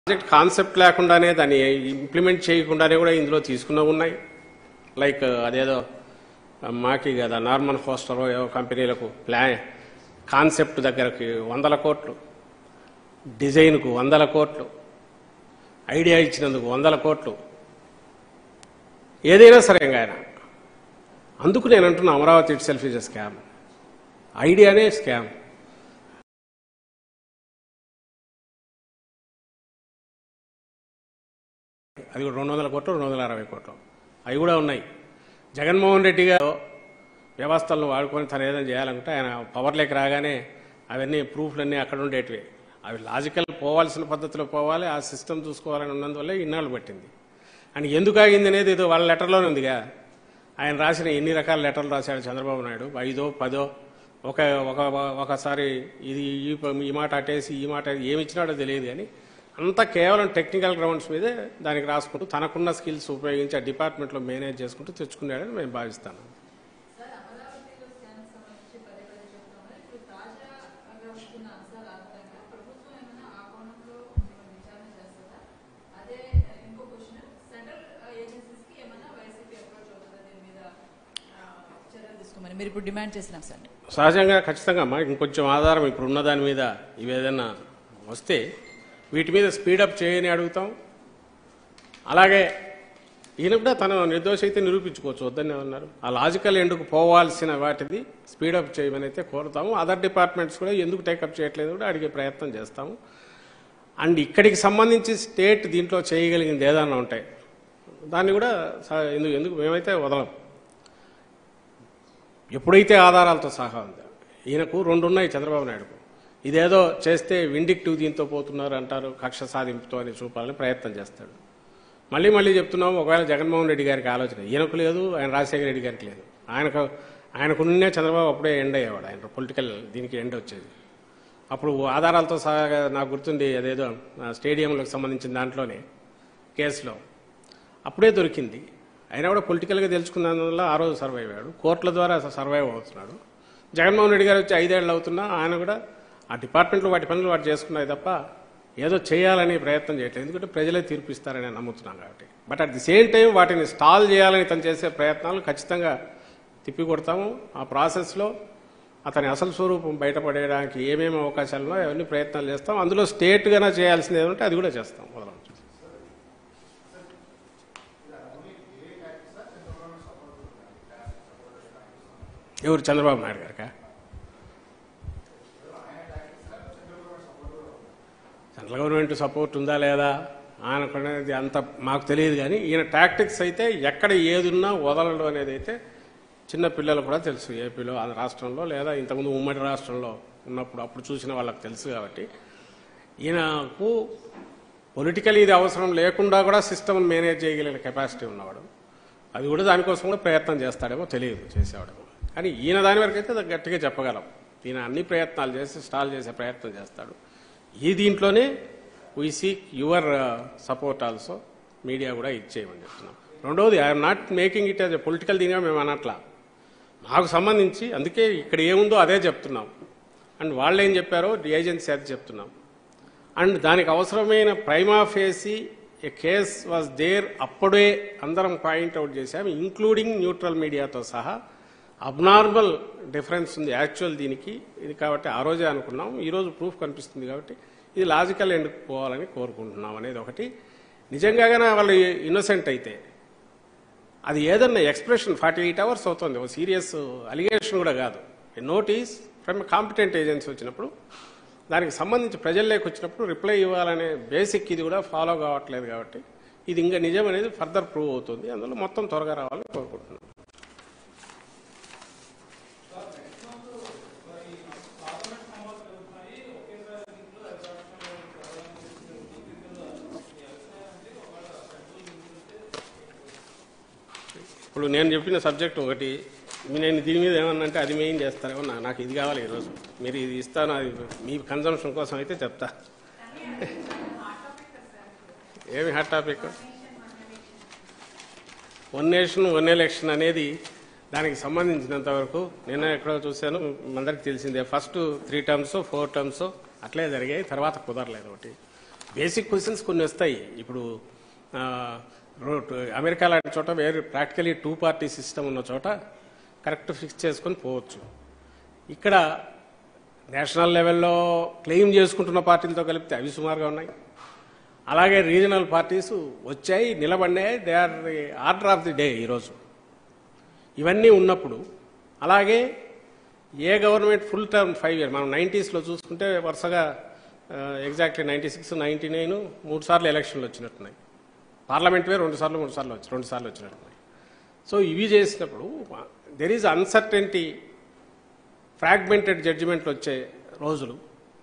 Project concept లేకుండానే దాన్ని implement చేయకుండానే కూడా ఇందులో తీసుకున్నవి ఉన్నాయి లైక్ అదేదో మాకి కదా నార్మల్ ఫోస్టర్ ఏవో కంపెనీలకు ప్లాన్ కాన్సెప్ట్ దగ్గరకి వందల కోట్లు డిజైన్కు వందల కోట్లు ఐడియా ఇచ్చినందుకు వందల కోట్లు ఏదైనా సరే ఇంకా ఆయన అందుకు నేను అంటున్నా Amaravati itself is a scam ఐడియానే స్కామ్ అది కూడా రెండు వందల కోట్లు రెండు వందల అరవై కోట్లు అవి కూడా ఉన్నాయి జగన్మోహన్ రెడ్డి గారు వ్యవస్థలను వాడుకొని తను ఏదైనా చేయాలనుకుంటే ఆయన పవర్లోకి రాగానే అవన్నీ ప్రూఫ్లన్నీ అక్కడ ఉండేటివి అవి లాజికల్ పోవాల్సిన పద్ధతిలో పోవాలి ఆ సిస్టమ్ చూసుకోవాలని ఉన్నందువల్ల ఇన్నాళ్ళు పట్టింది అండ్ ఎందుకు ఆగింది అనేది ఏదో వాళ్ళ లెటర్లోనే ఉందిగా ఆయన రాసిన ఎన్ని రకాల లెటర్లు రాశాడు చంద్రబాబు నాయుడు ఐదో పదో ఒక ఒక ఒకసారి ఇది ఈ ప- ఈ మాట అట్టేసి ఈ మాట ఏమి ఇచ్చినాడో తెలియదు కానీ అంతా కేవలం టెక్నికల్ గ్రౌండ్స్ మీదే దానికి రాసుకుంటూ తనకున్న స్కిల్స్ ఉపయోగించి ఆ డిపార్ట్మెంట్లో మేనేజ్ చేసుకుంటూ తెచ్చుకున్నాడని మేము భావిస్తాను సార్ అమరావతిలో స్కామ్ సంబంధించి పదే పదే చెప్తామని ఇప్పుడు తాజాగా వస్తున్న అంశాల ఆధారంగా ప్రభుత్వం ఏమైనా ఆ కోణంలో ఏమైనా విచారణ చేస్తుందా అదే ఇంకో క్వశ్చన్ సెంట్రల్ ఏజెన్సీస్ కి ఏమైనా వైసీపీ అప్రోచ్ అవుతుందా దీని మీద ఆ, చర్యలు తీసుకోమని మీరు ఇప్పుడు డిమాండ్ చేసిన అంశాన్ని సహజంగా ఖచ్చితంగా అమ్మా ఇంకొంచెం ఆధారం ఇప్పుడు ఉన్న దాని మీద ఇవి ఏదైనా వస్తే వీటి మీద స్పీడప్ చేయని అడుగుతాం అలాగే ఈయన కూడా తన నిర్దోష అయితే నిరూపించుకోవచ్చు వద్దని ఉన్నారు ఆ లాజికల్ ఎండుకు పోవాల్సిన వాటిది స్పీడప్ చేయమని అయితే కోరుతాము అదర్ డిపార్ట్మెంట్స్ కూడా ఎందుకు టేకప్ చేయట్లేదు కూడా అడిగే ప్రయత్నం చేస్తాము అండ్ ఇక్కడికి సంబంధించి స్టేట్ దీంట్లో చేయగలిగింది ఏదన్నా ఉంటాయి దాన్ని కూడా స- ఎందుకు ఎందుకు మేమైతే వదలం ఎప్పుడైతే ఆధారాలతో సహా ఉందో ఈయనకు రెండు ఉన్నాయి చంద్రబాబు నాయుడుకు ఇదేదో చేస్తే విండిక్టివ్ దీంతో పోతున్నారు అంటారు కక్ష సాధింపుతో అని చూపాలని ప్రయత్నం చేస్తాడు మళ్ళీ మళ్ళీ చెప్తున్నాము ఒకవేళ జగన్మోహన్ రెడ్డి గారికి ఆలోచన ఈయనకు లేదు ఆయన రాజశేఖర రెడ్డి గారికి లేదు ఆయనకు ఆయనకున్నే చంద్రబాబు అప్పుడే ఎండ్ అయ్యేవాడు ఆయన పొలిటికల్ దీనికి ఎండ్ వచ్చేది అప్పుడు ఆధారాలతో సహా నాకు గుర్తుంది అదేదో ఆ స్టేడియంలకు సంబంధించిన దాంట్లోనే కేసులో అప్పుడే దొరికింది అయినా కూడా పొలిటికల్గా తెలుసుకున్నందువల్ల ఆ రోజు సర్వైవ్ అయ్యాడు కోర్టుల ద్వారా సర్వైవ్ అవుతున్నాడు జగన్మోహన్ రెడ్డి గారు వచ్చి ఐదేళ్ళు అవుతున్నా ఆయన కూడా ఆ డిపార్ట్మెంట్లో వాటి పనులు వాటి చేసుకున్నాయి తప్ప ఏదో చేయాలని ప్రయత్నం చేయట్లేదు ఎందుకంటే ప్రజలే తీర్పిస్తారని నేను నమ్ముతున్నాను కాబట్టి but at the same time వాటిని స్టాల్ చేయాలని తను చేసే ప్రయత్నాలు ఖచ్చితంగా తిప్పి కొడతాము ఆ ప్రాసెస్లో అతని అసలు స్వరూపం బయటపడేయడానికి ఏమేమి అవకాశాలు ఉన్నాయో అవన్నీ ప్రయత్నాలు చేస్తాం అందులో స్టేట్గానే చేయాల్సింది ఏదంటే అది కూడా చేస్తాం వదలం ఎవరు చంద్రబాబు నాయుడు గారికా సెంట్రల్ గవర్నమెంట్ సపోర్ట్ ఉందా లేదా ఆయనకునేది అంత మాకు తెలియదు కానీ ఈయన టాక్టిక్స్ అయితే ఎక్కడ ఏదున్నా వదలడం అనేది అయితే చిన్న పిల్లలు కూడా తెలుసు ఏపీలో ఆంధ్ర రాష్ట్రంలో లేదా ఇంతకుముందు ఉమ్మడి రాష్ట్రంలో ఉన్నప్పుడు అప్పుడు చూసిన వాళ్ళకి తెలుసు కాబట్టి ఈయనకు పొలిటికల్ ఇది అవసరం లేకుండా కూడా సిస్టమ్ మేనేజ్ చేయగలిగిన కెపాసిటీ ఉన్నవాడు అది కూడా దానికోసం కూడా ప్రయత్నం చేస్తాడేమో తెలియదు చేసేవాడేమో కానీ ఈయన దాని వరకు అయితే అది గట్టిగా చెప్పగలం ఈయన అన్ని ప్రయత్నాలు చేసి స్టాల్ చేసే ప్రయత్నం చేస్తాడు ఈ దీంట్లోనే we seek your support also media కూడా ఇచ్చేయమని చెప్తున్నాం రెండవది I'm not making it as a political దీనిగా మేము అనట్లా మాకు సంబంధించి అందుకే ఇక్కడ ఏముందో అదే చెప్తున్నాం అండ్ వాళ్ళు ఏం చెప్పారో ఏజెన్సీ అది చెప్తున్నాం అండ్ దానికి అవసరమైన prima facie a case was there అప్పుడే అందరం పాయింట్ అవుట్ చేశాం ఇంక్లూడింగ్ న్యూట్రల్ మీడియాతో సహా అబ్నార్మల్ డిఫరెన్స్ ఉంది యాక్చువల్ దీనికి ఇది కాబట్టి ఆ రోజే అనుకున్నాం ఈరోజు ప్రూఫ్ కనిపిస్తుంది కాబట్టి ఇది లాజికల్ ఎండ్కి పోవాలని కోరుకుంటున్నాం అనేది ఒకటి నిజంగానే వాళ్ళు ఇన్నోసెంట్ అయితే అది ఏదన్నా ఎక్స్ప్రెషన్ ఫార్టీ ఎయిట్ అవర్స్ అవుతుంది ఒక సీరియస్ అలిగేషన్ కూడా కాదు నోటీస్ ఫ్రమ్ కాంపిటెంట్ ఏజెన్సీ వచ్చినప్పుడు దానికి సంబంధించి ప్రజల్లోకి వచ్చినప్పుడు రిప్లై ఇవ్వాలనే బేసిక్ ఇది కూడా ఫాలో కావట్లేదు కాబట్టి ఇది ఇంకా నిజం అనేది ఫర్దర్ ప్రూవ్ అవుతుంది అందులో మొత్తం త్వరగా రావాలని కోరుకుంటున్నాను ఇప్పుడు నేను చెప్పిన సబ్జెక్ట్ ఒకటి నేను దీని మీద ఏమన్నా అంటే అది మెయిన్ చేస్తారేమో నా- నాకు ఇది కావాలి ఈరోజు మీరు ఇది ఇస్తాను అది మీ కన్జంప్షన్ కోసం అయితే చెప్తా ఏమి hot topic one nation one election అనేది దానికి సంబంధించినంత వరకు నిన్న ఎక్కడో చూశాను అందరికి తెలిసిందే first three terms four terms అట్లే జరిగాయి తర్వాత కుదరలేదు ఒకటి బేసిక్ క్వశ్చన్స్ కొన్ని వస్తాయి ఇప్పుడు ఆ, రో- అమెరికా లాంటి చోట వేరే ప్రాక్టికలీ టూ పార్టీ సిస్టమ్ ఉన్న చోట కరెక్ట్ ఫిక్స్ చేసుకొని పోవచ్చు ఇక్కడ నేషనల్ లెవెల్లో క్లెయిమ్ చేసుకుంటున్న పార్టీలతో కలిపితే అవి సుమారుగా ఉన్నాయి అలాగే రీజనల్ పార్టీస్ వచ్చాయి నిలబడినాయి they are the order of the day ఈరోజు ఇవన్నీ ఉన్నప్పుడు అలాగే a government full term five year మనం నైంటీస్లో చూసుకుంటే వరుసగా exactly ninety six ninety nine మూడు సార్లు ఎలక్షన్లు వచ్చినట్టున్నాయి పార్లమెంట్వే రెండు సార్లు మూడు సార్లు వచ్చి రెండు సార్లు వచ్చినట్టున్నాయి సో ఇవి చేసినప్పుడు దెర్ ఈజ్ అన్సర్టెంటీ ఫ్రాగ్మెంటెడ్ జడ్జిమెంట్లు వచ్చే రోజులు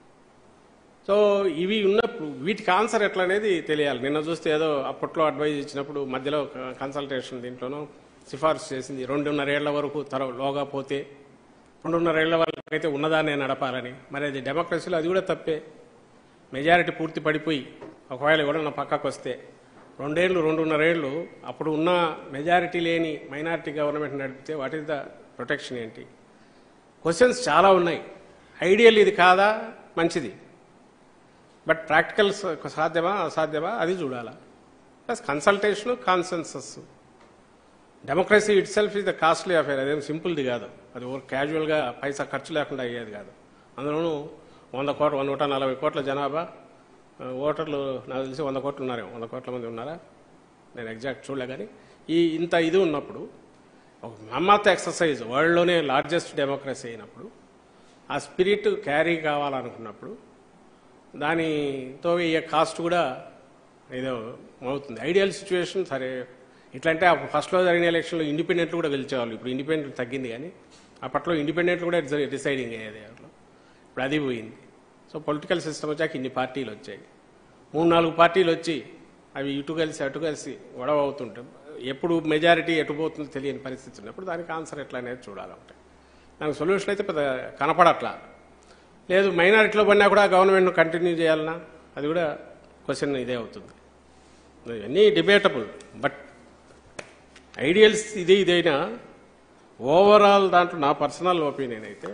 సో ఇవి ఉన్నప్పుడు వీటికి ఆన్సర్ ఎట్లా అనేది తెలియాలి నిన్న చూస్తే ఏదో అప్పట్లో అడ్వైజ్ ఇచ్చినప్పుడు మధ్యలో కన్సల్టేషన్ దీంట్లోనూ సిఫార్సు చేసింది రెండున్నరేళ్ల వరకు తర లోగా పోతే రెండున్నరేళ్ల వరకు అయితే ఉన్నదాన్నే నడపాలని మరి అది డెమోక్రసీలో అది కూడా తప్పే మెజారిటీ పూర్తి పడిపోయి ఒకవేళ ఎవడన్నా పక్కకు వస్తే రెండేళ్ళు రెండున్నరేళ్ళు అప్పుడు ఉన్న మెజారిటీ లేని మైనారిటీ గవర్నమెంట్ నడిపితే వాట్ ఈస్ ద ప్రొటెక్షన్ ఏంటి క్వశ్చన్స్ చాలా ఉన్నాయి ఐడియల్ ఇది కాదా మంచిది బట్ ప్రాక్టికల్ సాధ్యమా అసాధ్యమా అది చూడాలా plus consultation consensus democracy itself is the costly affair అదేం సింపుల్ది కాదు అది ఓ క్యాజువల్గా పైసా ఖర్చు లేకుండా అయ్యేది కాదు అందులోనూ వంద కోట్ల నూట నలభై కోట్ల జనాభా ఆ, ఓటర్లు నాకు తెలిసి వంద కోట్లు ఉన్నారేమో వంద కోట్ల మంది ఉన్నారా నేను ఎగ్జాక్ట్ చూడలే కానీ ఈ ఇంత ఇది ఉన్నప్పుడు ఒక మమ్మత్ ఎక్సర్సైజ్ వరల్డ్లోనే లార్జెస్ట్ డెమోక్రసీ అయినప్పుడు ఆ స్పిరిట్ క్యారీ కావాలనుకున్నప్పుడు దానితో అయ్యే కాస్ట్ కూడా ఏదో అవుతుంది ఐడియల్ సిచ్యువేషన్ సరే ఇట్లంటే అప్పుడు ఫస్ట్లో జరిగిన ఎలక్షన్లో ఇండిపెండెంట్ కూడా గెలిచేవాళ్ళు ఇప్పుడు ఇండిపెండెంట్ తగ్గింది కానీ అప్పట్లో ఇండిపెండెంట్ కూడా డిసైడింగ్ అయ్యేది దాంట్లో ఇప్పుడు అది పోయింది సో పొలిటికల్ సిస్టమ్ వచ్చాక ఇన్ని పార్టీలు వచ్చాయి మూడు నాలుగు పార్టీలు వచ్చి అవి ఇటు కలిసి అటు కలిసి గొడవ అవుతుంటాయి ఎప్పుడు మెజారిటీ ఎటు పోతుందో తెలియని పరిస్థితి ఉన్నప్పుడు దానికి ఆన్సర్ ఎట్లా అనేది చూడాలంటే నాకు సొల్యూషన్ అయితే పెద్ద కనపడట్లా లేదు మైనారిటీలో పడినా కూడా గవర్నమెంట్ను కంటిన్యూ చేయాలన్నా అది కూడా క్వశ్చన్ ఇదే అవుతుంది ఇవన్నీ డిబేటబుల్ బట్ ఐడియల్స్ ఇది ఇదైనా ఓవరాల్ దాంట్లో నా పర్సనల్ ఒపీనియన్ అయితే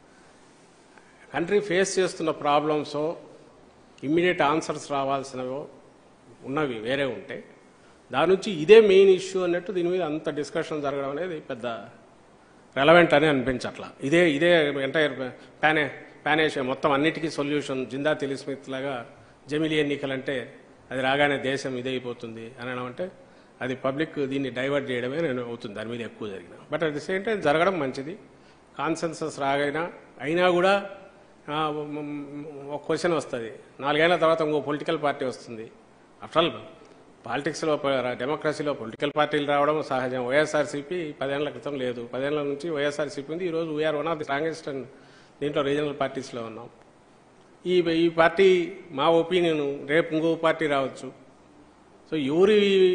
కంట్రీ ఫేస్ చేస్తున్న ప్రాబ్లమ్సో ఇమ్మీడియట్ ఆన్సర్స్ రావాల్సినవో ఉన్నవి వేరే ఉంటే దాని నుంచి ఇదే మెయిన్ ఇష్యూ అన్నట్టు దీని మీద అంత డిస్కషన్ జరగడం అనేది పెద్ద రెలవెంట్ అని అనిపించట్లా ఇదే ఇదే ఎంటైర్ ప్యానే ప్యానేషియా మొత్తం అన్నిటికీ సొల్యూషన్ జిందా తెలిస్మిత్ లాగా జమిలీ ఎన్నికలంటే అది రాగానే దేశం ఇదైపోతుంది అనడం అంటే అది పబ్లిక్ దీన్ని డైవర్ట్ చేయడమే నేను అవుతుంది దాని మీద ఎక్కువ జరిగిన but at the same time జరగడం మంచిది కాన్సెన్సస్ రాగైనా అయినా కూడా ఆ, మ్, మ్, ఒక క్వశ్చన్ వస్తుంది నాలుగేళ్ల తర్వాత ఇంకో పొలిటికల్ పార్టీ వస్తుంది ఆఫ్టర్ ఆల్ పాలిటిక్స్లో డెమోక్రసీలో పొలిటికల్ పార్టీలు రావడం సహజం వైఎస్ఆర్సీపీ పదేళ్ల క్రితం లేదు పదేళ్ల నుంచి వైఎస్ఆర్సీపీ ఉంది ఈరోజు we are one of the strongest and దీంట్లో రీజనల్ పార్టీస్లో ఉన్నాం ఈ ఈ పార్టీ మా ఒపీనియన్ రేపు ఇంకో పార్టీ రావచ్చు సో ఎవరి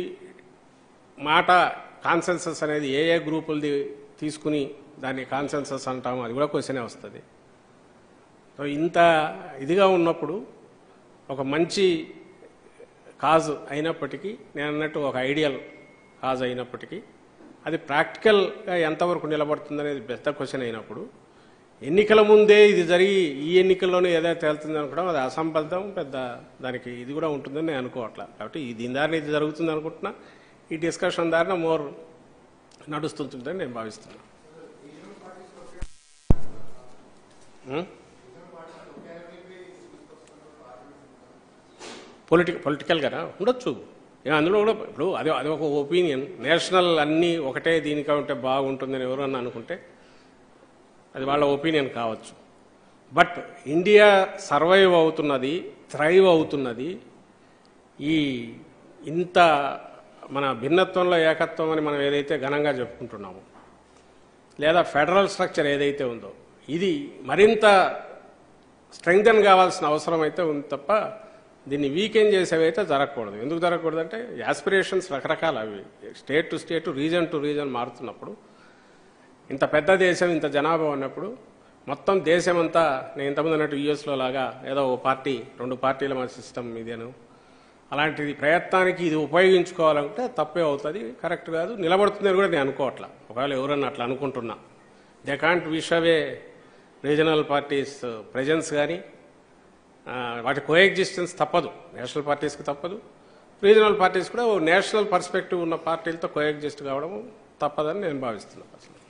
మాట కాన్సెన్సస్ అనేది ఏ ఏ గ్రూపులది తీసుకుని దాన్ని కాన్సెన్సస్ అంటాము అది కూడా క్వశ్చనే వస్తుంది సో ఇంత ఇదిగా ఉన్నప్పుడు ఒక మంచి కాజ్ అయినప్పటికీ నేను అన్నట్టు ఒక ఐడియల్ కాజ్ అయినప్పటికీ అది ప్రాక్టికల్గా ఎంతవరకు నిలబడుతుంది అనేది పెద్ద క్వశ్చన్ అయినప్పుడు ఎన్నికల ముందే ఇది జరిగి ఈ ఎన్నికల్లోనే ఏదైతే తేలుతుంది అనుకోవడం అది అసంబద్ధం పెద్ద దానికి ఇది కూడా ఉంటుందని నేను అనుకోవట్లా కాబట్టి ఈ దీని దారిన ఇది జరుగుతుంది అనుకుంటున్నా ఈ డిస్కషన్ దారిన మోర్ నడుస్తుంటుందని నేను భావిస్తున్నాను ఉం? పొలిటికల్ పొలిటికల్గా ఉండొచ్చు ఏ అందులో కూడా ఇప్పుడు అది అది ఒక ఒపీనియన్ నేషనల్ అన్నీ ఒకటే దీనికా ఉంటే బాగుంటుందని ఎవరన్నా అనుకుంటే అది వాళ్ళ ఒపీనియన్ కావచ్చు బట్ ఇండియా సర్వైవ్ అవుతున్నది థ్రైవ్ అవుతున్నది ఈ ఇంత మన భిన్నత్వంలో ఏకత్వం అని మనం ఏదైతే ఘనంగా చెప్పుకుంటున్నామో లేదా ఫెడరల్ స్ట్రక్చర్ ఏదైతే ఉందో ఇది మరింత స్ట్రెంగ్థన్ కావాల్సిన అవసరం అయితే ఉంది తప్ప దీన్ని వీకెండ్ చేసేవి అయితే జరగకూడదు ఎందుకు జరగకూడదు అంటే యాస్పిరేషన్స్ రకరకాల అవి state to state region to region మారుతున్నప్పుడు ఇంత పెద్ద దేశం ఇంత జనాభా ఉన్నప్పుడు మొత్తం దేశం అంతా నేను ఇంతకుముందు అన్నట్టు యూఎస్లో లాగా ఏదో ఓ పార్టీ రెండు పార్టీల మన సిస్టమ్ ఇదేను అలాంటిది ప్రయత్నానికి ఇది ఉపయోగించుకోవాలంటే తప్పే అవుతుంది కరెక్ట్ కాదు నిలబడుతుందని కూడా నేను అనుకోవట్లా ఒకవేళ ఎవరన్నా అట్లా అనుకుంటున్నా they can't wish away regional parties presence కానీ ఆ, వాటి కోఎగ్జిస్టెన్స్ తప్పదు నేషనల్ పార్టీస్కి తప్పదు రీజనల్ పార్టీస్ కూడా ఓ నేషనల్ పర్స్పెక్టివ్ ఉన్న పార్టీలతో కోఎగ్జిస్ట్ కావడం తప్పదని నేను భావిస్తున్నాను అసలు